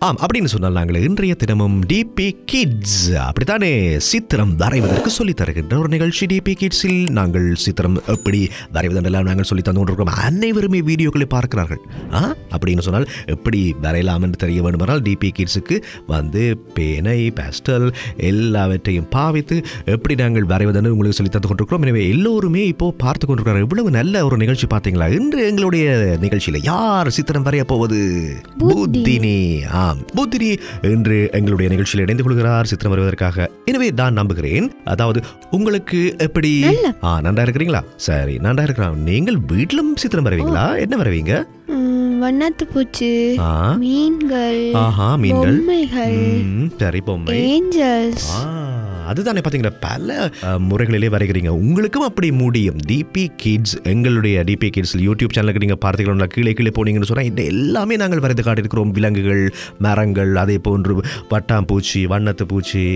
ஆம் அப்படின்னு சொன்னால் நாங்கள் இன்றைய தினமும் டிபி கிட்ஸ் அப்படித்தானே சித்திரம் வரைவதற்கு சொல்லித் தருகின்ற ஒரு நிகழ்ச்சி டிபி கிட்ஸில் நாங்கள் சித்திரம் எப்படி வரைவதெல்லாம் நாங்கள் சொல்லி தந்து கொண்டிருக்கிறோம் அனைவருமே வீடியோக்களை பார்க்கிறார்கள் ஆ அப்படின்னு சொன்னால் எப்படி வரையலாம் என்று தெரிய வேண்டுமானால் டிபி கிட்ஸுக்கு வந்து பேனை பேஸ்டல் எல்லாவற்றையும் பாவித்து எப்படி நாங்கள் வரைவதென்று உங்களுக்கு சொல்லி தந்து கொண்டிருக்கிறோம் எனவே எல்லோருமே இப்போ பார்த்து கொண்டிருக்கிறார் இவ்வளவு நல்ல ஒரு நிகழ்ச்சி பார்த்தீங்களா இன்று எங்களுடைய நிகழ்ச்சியில் யார் சித்திரம் வரைய போவது புத்தினி ஆம் புத்தினி என்று எங்களுடைய நிகழ்ச்சியில் இணைந்து கொள்கிறார் சித்திரம் வருவதற்காக எனவே நான் நம்புகிறேன் அதாவது உங்களுக்கு எப்படி ஆ நன்றா இருக்கிறீங்களா சரி நன்றா இருக்கிறான் நீங்கள் வீட்டிலும் சித்திரம் வரைவீங்களா என்ன வரைவீங்க ம், வண்ணத்து பூச்சி ஆ மீன்கள் ஆஹா மீன்கள் பொம்மைகள் ம், சரி பொம்மை ஏஞ்சல்ஸ் ஆ, அதுதானே பார்த்தீங்களா பல அஹ், முறைகளிலே வரைகிறீங்க உங்களுக்கும் அப்படி முடியும் டிபி கிட்ஸ் எங்களுடைய டிபி கிட்ஸ் யூடியூப் சேனலுக்கு நீங்கள் பார்த்தீங்கன்னா கீழே கீழே போனீங்கன்னு சொன்னால் இந்த எல்லாமே நாங்கள் வரைந்து காட்டியிருக்கிறோம் விலங்குகள் மரங்கள் அதே போன்று பட்டாம்பூச்சி வண்ணத்து பூச்சி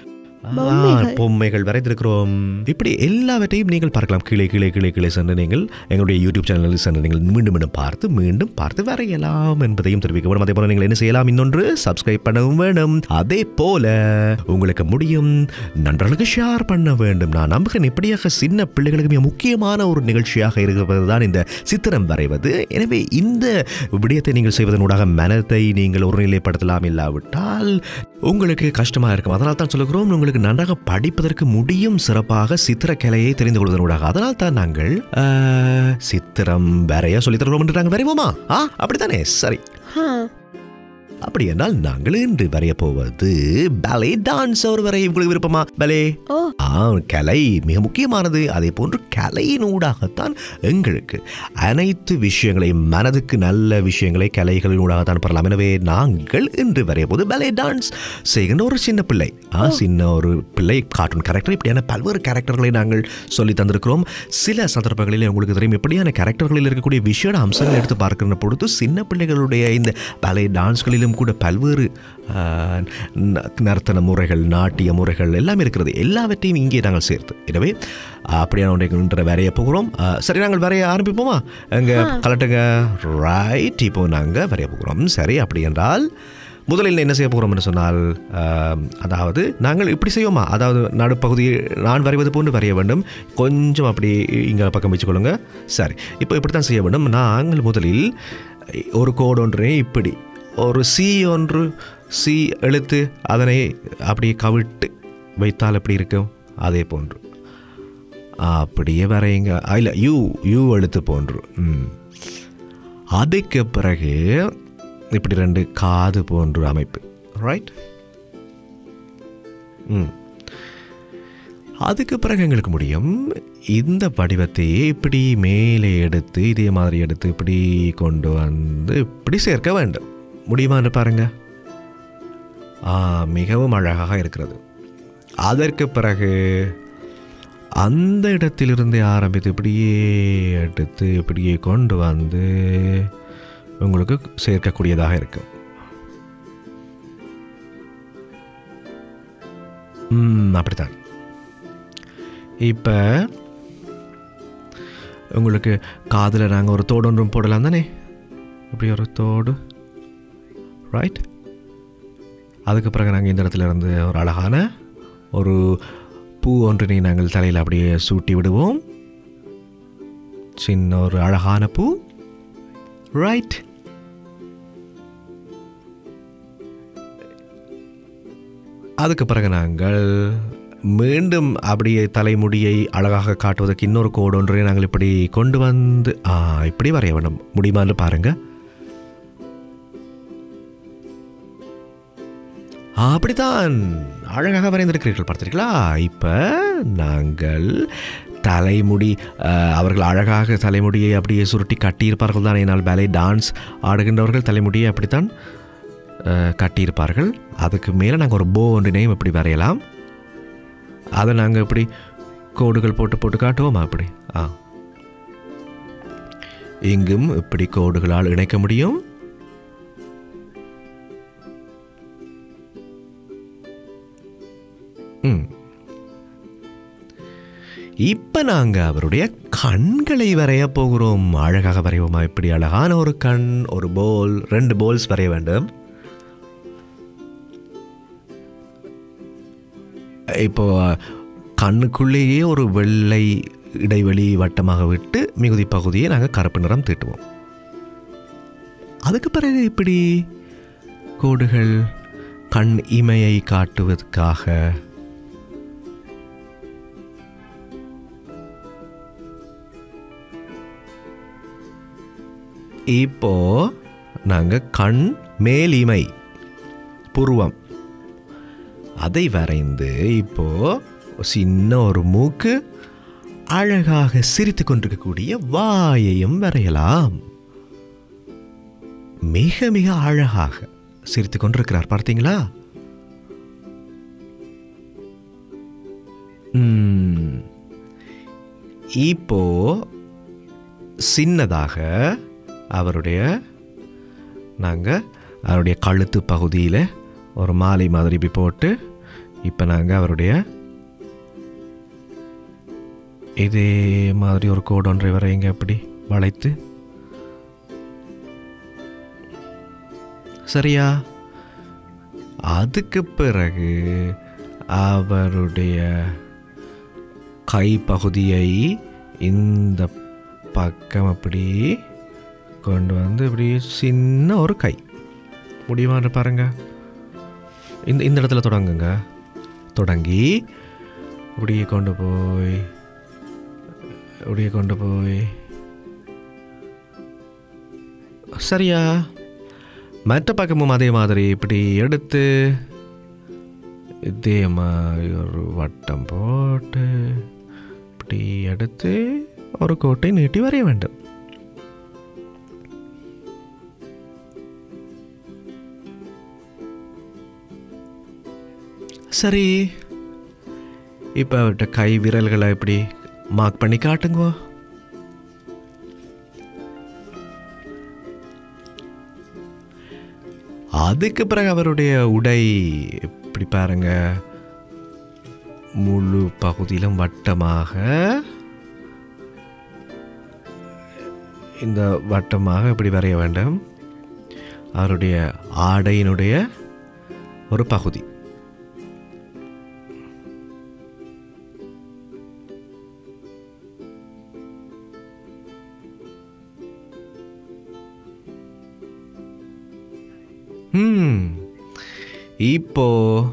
ஆ, பொம்மைகள் வரைந்திருக்கிறோம் இப்படி எல்லாவற்றையும் நீங்கள் பார்க்கலாம் கீழே கீழே கீழே கீழே சென்று நீங்கள் எங்களுடைய யூடியூப் சேனலில் சென்று நீங்கள் மீண்டும் மீண்டும் பார்த்து மீண்டும் பார்த்து வரையலாம் என்பதையும் தெரிவிக்க வேண்டும் அதே போல நீங்கள் என்ன செய்யலாம் இன்னொன்று சப்ஸ்கிரைப் பண்ணவும் வேண்டும் அதே போல உங்களுக்கு முடியும் நண்பர்களுக்கு ஷேர் பண்ண வேண்டும் நான் நம்புகிறேன் இப்படியாக சின்ன பிள்ளைகளுக்கு மிக முக்கியமான ஒரு நிகழ்ச்சியாக இருக்கிறது தான் இந்த சித்திரம் வரைவது எனவே இந்த விடயத்தை நீங்கள் செய்வதனூடாக மனதை நீங்கள் ஒருநிலைப்படுத்தலாம் இல்லாவிட்டால் உங்களுக்கு கஷ்டமாக இருக்கும் அதனால் தான் சொல்லுகிறோம் உங்களுக்கு நன்றாக படிப்பதற்கு முடியும் சிறப்பாக சித்திரக்கலையை தெரிந்து கொள்வதனூடாக அதனால் தான் நாங்கள் ஆஹ், சித்திரம் வரைய சொல்லித் தருகிறோம் என்று நாங்கள் வரைவோமா ஆ அப்படித்தானே சரி ஆ அப்படி என்றால் நாங்கள் இன்று வரைய போவது பலே டான்ஸ் ஒரு வரைய உங்களுக்கு விருப்பமா பலே ஓ ஆ கலை மிக முக்கியமானது அதே போன்று கலையின் ஊடாகத்தான் எங்களுக்கு அனைத்து விஷயங்களையும் மனதுக்கு நல்ல விஷயங்களை கலைகளின் ஊடாகத்தான் பெறலாம் எனவே நாங்கள் இன்று வரைய போது பலே டான்ஸ் செய்கின்ற ஒரு சின்ன பிள்ளை ஆ சின்ன ஒரு பிள்ளை கார்ட்டூன் கேரக்டர் இப்படியான பல்வேறு கேரக்டர்களை நாங்கள் சொல்லி தந்திருக்கிறோம் சில சந்தர்ப்பங்களில் உங்களுக்கு தெரியும் இப்படியான கேரக்டர்களில் இருக்கக்கூடிய விஷய அம்சங்களை எடுத்து பார்க்கிற பொழுது சின்ன பிள்ளைகளுடைய இந்த பலே டான்ஸ்களிலும் கூட பல்வேறு ஆ, ந- நர்த்தன முறைகள் நாட்டிய முறைகள் எல்லாமே இருக்கிறது எல்லாவற்றையும் இங்கே நாங்கள் சேர்த்து எனவே அப்படியான ஒன்றை இன்று வரைய போகிறோம் ஆ, சரி நாங்கள் வரைய ஆரம்பிப்போமா எங்க கலட்டுங்க ரைட் இப்போ நாங்கள் வரைய போகிறோம் சரி அப்படி என்றால் முதலில் என்ன செய்ய போகிறோம் என்று சொன்னால் ஆம், அதாவது நாங்கள் இப்படி செய்வோமா அதாவது நடுப்பகுதியை நான் வரைவது போன்று வரைய வேண்டும் கொஞ்சம் அப்படி இங்கே பக்கம் வச்சுக்கொள்ளுங்க சரி இப்போ இப்படி தான் செய்ய வேண்டும் நாங்கள் முதலில் ஒரு கோடு ஒன்றை இப்படி ஒரு சி ஒன்று சி எழுத்து அதனை அப்படியே கவிட்டு வைத்தால் எப்படி இருக்கும் அதே போன்று அப்படியே வரையுங்க இல்லை யூ யூ எழுத்து போன்று ம் அதுக்கு பிறகு இப்படி ரெண்டு காது போன்ற அமைப்பு ரைட் ம் அதுக்கு பிறகு எங்களுக்கு முடியும் இந்த வடிவத்தையே இப்படி மேலே எடுத்து இதே மாதிரி எடுத்து இப்படி கொண்டு வந்து இப்படி சேர்க்க வேண்டும் முடியுமான்னு பாருங்க ஆ, மிகவும் அழகாக இருக்கிறது அதற்கு பிறகு அந்த இடத்திலிருந்து ஆரம்பித்து இப்படியே எடுத்து இப்படியே கொண்டு வந்து உங்களுக்கு சேர்க்கக்கூடியதாக இருக்கும் ம், அப்படித்தான் இப்போ உங்களுக்கு காதில் நாங்கள் ஒரு தோடு ஒன்றும் போடலாம் தானே இப்படி ஒரு தோடு ரைட் அதுக்கு பிறகு நாங்கள் இந்த இடத்துல இருந்து ஒரு அழகான ஒரு பூ ஒன்றினை நாங்கள் தலையில் அப்படியே சூட்டி விடுவோம் சின்ன ஒரு அழகான பூ ரைட் அதுக்கு பிறகு நாங்கள் மீண்டும் அப்படியே தலைமுடியை அழகாக காட்டுவதற்கு இன்னொரு கோடு ஒன்றை நாங்கள் இப்படி கொண்டு வந்து ஆ இப்படி வரைய வேண்டும் முடியுமான்னு பாருங்க ஆ, அப்படித்தான் அழகாக வரைந்திருக்கிறீர்கள் பார்த்தீர்களா இப்போ நாங்கள் தலைமுடி அஹ், அவர்கள் அழகாக தலைமுடியை அப்படியே சுருட்டி கட்டியிருப்பார்கள் தான் என்னால் பேலே டான்ஸ் ஆடுகின்றவர்கள் தலைமுடியை அப்படித்தான் அஹ், கட்டியிருப்பார்கள் அதுக்கு மேலே நாங்கள் ஒரு போ ஒன்றினையும் இப்படி வரையலாம் அதை நாங்கள் இப்படி கோடுகள் போட்டு போட்டு காட்டுவோமா அப்படி ஆ இங்கும் இப்படி கோடுகளால் இணைக்க முடியும் ம் இப்போ நாங்கள் அவருடைய கண்களை வரைய போகிறோம் அழகாக வரைவோமா இப்படி அழகான ஒரு கண் ஒரு போல் ரெண்டு போல்ஸ் வரைய வேண்டும் இப்போ கண்ணுக்குள்ளேயே ஒரு வெள்ளை இடைவெளி வட்டமாக விட்டு மிகுதி பகுதியை நாங்கள் கருப்பு நிறம் தீட்டுவோம் அதுக்கு பிறகு இப்படி கோடுகள் கண் இமையை காட்டுவதற்காக இப்போ நாங்கள் கண் மேலிமை புருவம் அதை வரைந்து இப்போ சின்ன ஒரு மூக்கு அழகாக சிரித்து கொண்டிருக்கக்கூடிய வாயையும் வரையலாம் மிக மிக அழகாக சிரித்து கொண்டிருக்கிறார் பார்த்தீங்களா ம், இப்போ சின்னதாக அவருடைய நாங்கள் அவருடைய கழுத்து பகுதியில் ஒரு மாலை மாதிரி இப்படி போட்டு இப்போ நாங்கள் அவருடைய இதே மாதிரி ஒரு கோடு ஒன்றை வரைங்க அப்படி வளைத்து சரியா அதுக்கு பிறகு அவருடைய கை பகுதியை இந்த பக்கம் அப்படி கொண்டு வந்து இப்படி சின்ன ஒரு கை முடியுமான்னு பாருங்க இந்த இந்த இடத்துல தொடங்குங்க தொடங்கி இப்படியே கொண்டு போய் இப்படியே கொண்டு போய் சரியா மற்ற பக்கமும் அதே மாதிரி இப்படி எடுத்து இதே மாதிரி ஒரு வட்டம் போட்டு இப்படி எடுத்து ஒரு கோட்டை நீட்டி வரைய வேண்டும் சரி இப்போ அவர்கிட்ட கை விரல்களை இப்படி மார்க் பண்ணி காட்டுங்க அதுக்கு பிறகு அவருடைய உடை இப்படி பாருங்க முழு பகுதியிலும் வட்டமாக இந்த வட்டமாக இப்படி வரைய வேண்டும் அவருடைய ஆடையினுடைய ஒரு பகுதி ம் இப்போ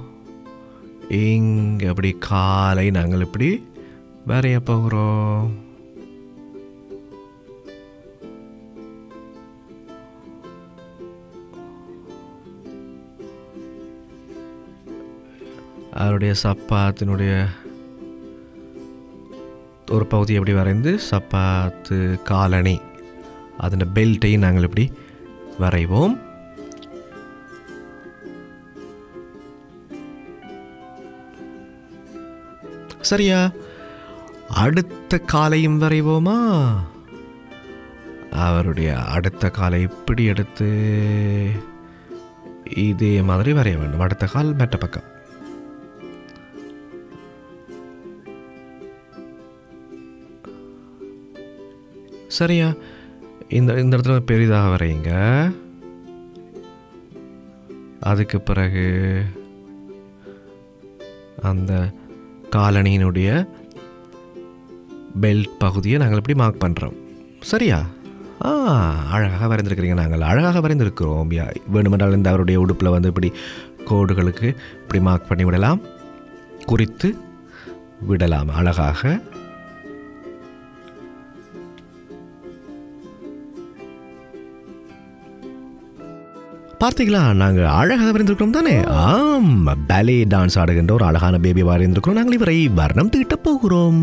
இங்க அப்படி காலை நாங்கள் இப்படி வரைய போகிறோம் அவருடைய சப்பாத்தினுடைய ஒரு பகுதி எப்படி வரைந்து சப்பாத்து காலணி அதன் பெல்ட்டையும் நாங்கள் இப்படி வரைவோம் சரியா அடுத்த காலையும் வரைவோமா அவருடைய அடுத்த காலை இப்படி எடுத்து இதே மாதிரி வரைய வேண்டும் அடுத்த கால் மெட்ட பக்கம் சரியா இந்த இந்த இடத்துல பெரிதாக வரையுங்க அதுக்கு பிறகு அந்த காலணியினுடைய பெல்ட் பகுதியை நாங்கள் இப்படி மார்க் பண்ணுறோம் சரியா ஆ அழகாக வரைந்திருக்கிறீங்க நாங்கள் அழகாக வரைந்திருக்கிறோம் யா வேணுமென்றால் இந்த அவருடைய உடுப்பில் வந்து இப்படி கோடுகளுக்கு இப்படி மார்க் பண்ணி விடலாம் குறித்து விடலாம் அழகாக பார்த்தீங்களா நாங்கள் அழகாக வரைந்திருக்கிறோம் தானே ஆம் பேலே டான்ஸ் ஆடுகின்ற ஒரு அழகான பேபி வரைந்திருக்கிறோம் நாங்கள் இவரை வர்ணம் தீட்டப் போகிறோம்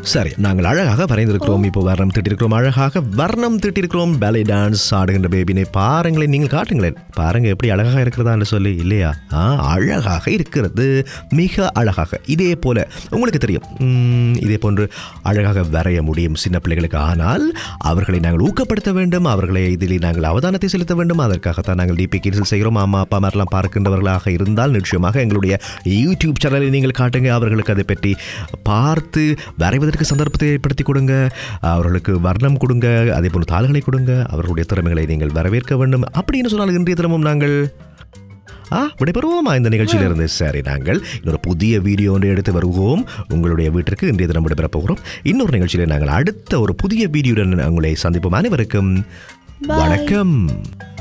சரி நாங்கள் அழகாக வரைந்திருக்கிறோம் இப்போ வர்ணம் தீட்டிருக்கிறோம் அழகாக வர்ணம் தீட்டிருக்கிறோம் பேலை டான்ஸ் ஆடுகின்ற பேபினை பாருங்களேன் நீங்கள் காட்டுங்களேன் பாருங்க எப்படி அழகாக இருக்கிறதான்னு சொல்லி இல்லையா ஆ அழகாக இருக்கிறது மிக அழகாக இதே போல உங்களுக்கு தெரியும் ம், இதே போன்று அழகாக வரைய முடியும் சின்ன பிள்ளைகளுக்கு ஆனால் அவர்களை நாங்கள் ஊக்கப்படுத்த வேண்டும் அவர்களை இதில் நாங்கள் அவதானத்தை செலுத்த வேண்டும் அதற்காகத்தான் நாங்கள் டிபி கிட்ஸில் செய்கிறோம் அம்மா அப்பா மாதிரிலாம் பார்க்கின்றவர்களாக இருந்தால் நிச்சயமாக எங்களுடைய யூடியூப் சேனலை நீங்கள் காட்டுங்க அவர்களுக்கு அதை பற்றி பார்த்து வரைவதற்கு சந்தர்ப்பத்தை ஏற்படுத்தி கொடுங்க அவர்களுக்கு வர்ணம் கொடுங்க அதே போல் தாள்களை கொடுங்க அவர்களுடைய திறமைகளை நீங்கள் வரவேற்க வேண்டும் அப்படின்னு சொன்னால் இன்றைய தினமும் நாங்கள் ஆ விடைபெறுவோமா இந்த நிகழ்ச்சியிலிருந்து சரி நாங்கள் இன்னொரு புதிய வீடியோ ஒன்று எடுத்து வருவோம் உங்களுடைய வீட்டிற்கு இன்றைய தினம் விடைபெறப் போகிறோம் இன்னொரு நிகழ்ச்சியில் நாங்கள் அடுத்த ஒரு புதிய வீடியோடன் உங்களை சந்திப்போம் அனைவருக்கும் Bye. வணக்கம்